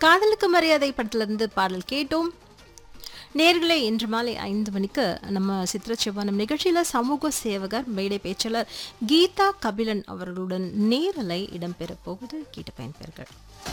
காதலுக்கு மரியாதை படத்திலிருந்து பாடல் கேட்டோம் நேர்களே இன்று மாலை ஐந்து மணிக்கு நம்ம சித்திர செவ்வானம் நிகழ்ச்சியில் சமூக சேவகர் மேடை பேச்சாளர் கீதா கபிலன் அவர்களுடன் நேரலை இடம்பெறப் போகுது கேட்டு பயன்பெறுகள்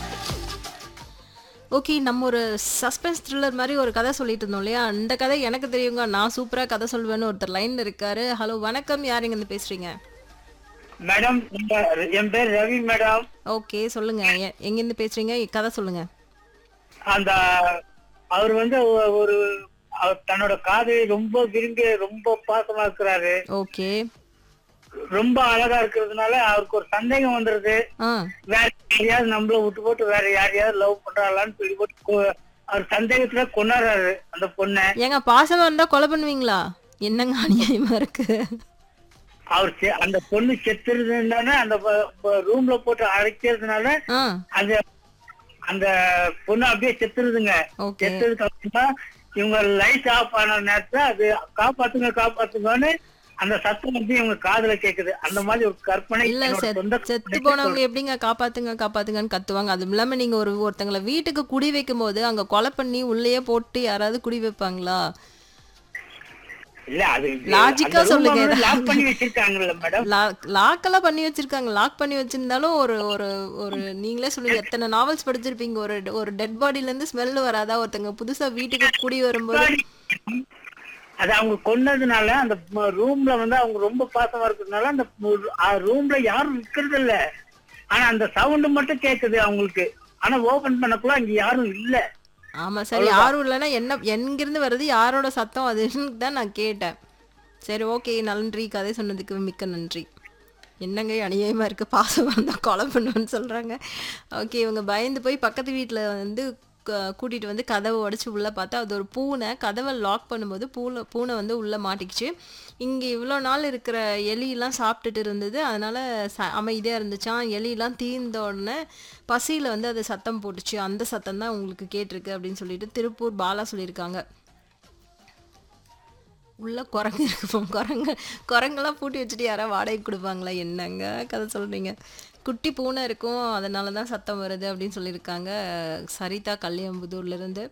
ஓகே நம்ம ஒரு சஸ்பென்ஸ் த்ரில்லர் மாதிரி ஒரு கதை சொல்லிட்டு இருந்தோம் இல்லையா அந்த கதை எனக்கு தெரியுங்க நான் சூப்பராக கதை சொல்வேன்னு ஒருத்தர் லைன்ல இருக்காரு ஹலோ வணக்கம் யார் இருந்து பேசுறீங்க மேடம் இந்த என் பேர் ரவி மேடம் ஓகே சொல்லுங்க எ- எங்கிருந்து பேசுறீங்க கதை சொல்லுங்க அந்த அவர் வந்து ஒ- ஒரு அவர் தன்னோட காதலை ரொம்ப விரும்பி ரொம்ப பாசமா இருக்கிறாரு ஓகே ரொம்ப அழகா இருக்கிறதுனால அவருக்கு ஒரு சந்தேகம் வந்துருது ஆ வேற யாரையாவது நம்மள விட்டு போட்டு வேற யாரையாவது லவ் பண்றாளான்னு சொல்லி போட்டு கொ- அவர் சந்தேகத்துல கொண்டாடுறாரு அந்த பொண்ணை ஏங்க பாசமா இருந்தா கொலை பண்ணுவீங்களா என்னங்க அநியாயமா இருக்கு அவர் செ- அந்த பொண்ணு செத்துறதுனால அந்த ரூம்ல போட்டு அடைக்கிறதுனால ஆ அந்த அந்த பொண்ணு அப்படியே செத்துருதுங்க ஓகே செத்ததுக்கு அப்புறமா இவங்க லைட் ஆஃப் ஆன நேரத்துல அது காப்பாத்துங்க காப்பாத்துங்கன்னு அந்த சத்தம் வந்து இவங்க காதுல கேக்குது அந்த மாதிரி ஒரு கற்பனை இல்ல என்னோட செத்- சொந்த செத்து போனவங்க எப்படிங்க காப்பாத்துங்க காப்பாத்துங்கன்னு கத்துவாங்க அதுவும் இல்லாம நீங்க ஒரு ஒருத்தங்கள வீட்டுக்கு குடி வைக்கும் போது அங்க கொலை பண்ணி உள்ளேயே போட்டு யாராவது குடி வைப்பாங்களா இல்ல அது லாஜிக்கா சொல்லுங்க. லாக் பண்ணி வச்சிருக்காங்கல்ல மேடம் லாக் எல்லாம் பண்ணி வச்சிருக்காங்க லாக் பண்ணி வச்சிருந்தாலும் ஒரு ஒரு ஒரு நீங்களே சொல்லுங்க எத்தனை நாவல்ஸ் படிச்சிருப்பீங்க ஒரு ஒரு டெட் பாடில இருந்து ஸ்மெல் வராதா ஒருத்தங்க புதுசா வீட்டுக்கு குடி வரும்போது அது அவங்க கொன்னதுனால அந்த ரூம்ல வந்து அவங்க ரொம்ப பாசமா இருக்கிறதுனால அந்த ரூம்ல யாரும் இருக்கிறது இல்ல ஆனா அந்த சவுண்ட் மட்டும் கேக்குது அவங்களுக்கு ஆனா ஓபன் பண்ணக்குள்ள அங்க யாரும் இல்ல ஆமா சரி யாரும் இல்லைன்னா என்ன எங்கிருந்து வருது யாரோட சத்தம் அதுன்னு தான் நான் கேட்டேன் சரி ஓகே நன்றி கதை சொன்னதுக்கு மிக்க நன்றி என்னங்க அநியாயமா இருக்கு பாசம் வந்தா கொலை பண்ணுவேன்னு சொல்றாங்க ஓகே இவங்க பயந்து போய் பக்கத்து வீட்டில் வந்து க- கூட்டிட்டு வந்து கதவை உடைச்சு உள்ள பார்த்தா அது ஒரு பூனை கதவை லாக் பண்ணும்போது பூனை பூனை வந்து உள்ள மாட்டிக்கிச்சு இங்கே இவ்வளோ நாள் இருக்கிற எலியெல்லாம் சாப்பிட்டுட்டு இருந்தது அதனால ச அமைதியாக இருந்துச்சான் எலியெல்லாம் தீர்ந்த உடனே பசியில் வந்து அது சத்தம் போட்டுச்சு அந்த சத்தம் தான் உங்களுக்கு கேட்டிருக்கு அப்படின்னு சொல்லிட்டு திருப்பூர் பாலா சொல்லியிருக்காங்க உள்ள குரங்கு இருக்கும் குரங்கு குரங்கெல்லாம் பூட்டி வச்சுட்டு யாராவது வாடகை கொடுப்பாங்களா என்னங்க கதை சொல்றீங்க குட்டி பூனை இருக்கும் அதனால தான் சத்தம் வருது அப்படின்னு சொல்லியிருக்காங்க சரிதா கல்யாம்புதூர்ல இருந்து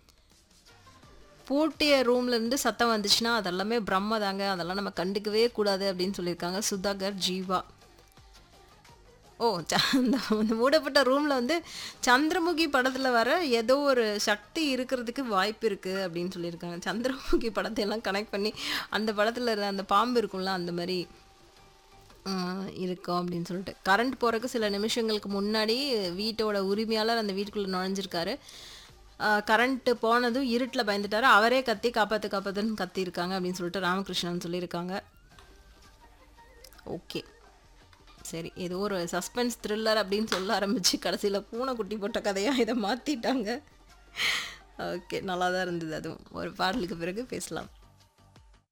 பூட்டிய ரூம்ல இருந்து சத்தம் வந்துச்சுன்னா அதெல்லாமே பிரம்ம தாங்க அதெல்லாம் நம்ம கண்டுக்கவே கூடாது அப்படின்னு சொல்லியிருக்காங்க சுதாகர் ஜீவா ஓ ச- அந்த அந்த மூடப்பட்ட ரூம்ல வந்து சந்திரமுகி படத்துல வர ஏதோ ஒரு சக்தி இருக்கிறதுக்கு வாய்ப்பு இருக்கு அப்படின்னு சொல்லியிருக்காங்க சந்திரமுகி படத்தை எல்லாம் கனெக்ட் பண்ணி அந்த படத்துல இருந்த அந்த பாம்பு இருக்கும்ல அந்த மாதிரி ஆஹ், இருக்கும் அப்படின்னு சொல்லிட்டு கரண்ட் போறதுக்கு சில நிமிஷங்களுக்கு முன்னாடி வீட்டோட உரிமையாளர் அந்த வீட்டுக்குள்ள நுழைஞ்சிருக்காரு கரண்ட் போனதும் இருட்டில் பயந்துட்டாரு அவரே கத்தி காப்பாத்து காப்பாத்துன்னு கத்தி இருக்காங்க அப்படின்னு சொல்லிட்டு ராமகிருஷ்ணன் சொல்லியிருக்காங்க ஓகே சரி ஏதோ ஒரு சஸ்பென்ஸ் த்ரில்லர் அப்படின்னு சொல்ல ஆரம்பிச்சு கடைசியில் பூனை குட்டி போட்ட கதையாக இதை மாற்றிட்டாங்க ஓகே நல்லா தான் இருந்தது அதுவும் ஒரு பாடலுக்கு பிறகு பேசலாம்